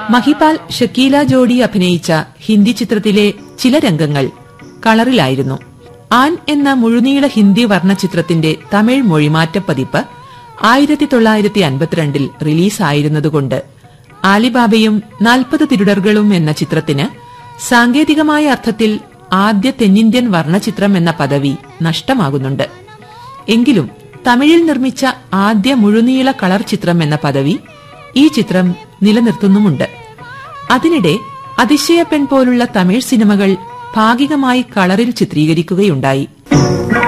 മഹിപാൽ ഷക്കീല ജോഡി അഭിനയിച്ച ഹിന്ദി ചിത്രത്തിലെ ചില രംഗങ്ങൾ കളറിലായിരുന്നു ആൻ എന്ന മുഴുനീള ഹിന്ദി വർണ്ണ ചിത്രത്തിന്റെ തമിഴ് മൊഴിമാറ്റ പതിപ്പ് ആയിരത്തി തൊള്ളായിരത്തി അൻപത്തിരണ്ടിൽ റിലീസായിരുന്നതുകൊണ്ട് ആലിബാബയും നാൽപ്പത് തിരുടറുകളും എന്ന ചിത്രത്തിന് സാങ്കേതികമായ അർത്ഥത്തിൽ ആദ്യ തെന്നിന്ത്യൻ വർണ്ണചിത്രം എന്ന പദവി നഷ്ടമാകുന്നുണ്ട് എങ്കിലും തമിഴിൽ നിർമ്മിച്ച ആദ്യ മുഴുനീള കളർ ചിത്രം എന്ന പദവി ഈ ചിത്രം നിലനിർത്തുന്നുമുണ്ട് അതിനിടെ അതിശയപ്പെൺ പോലുള്ള തമിഴ് സിനിമകൾ ഭാഗികമായി കളറിൽ ചിത്രീകരിക്കുകയുണ്ടായി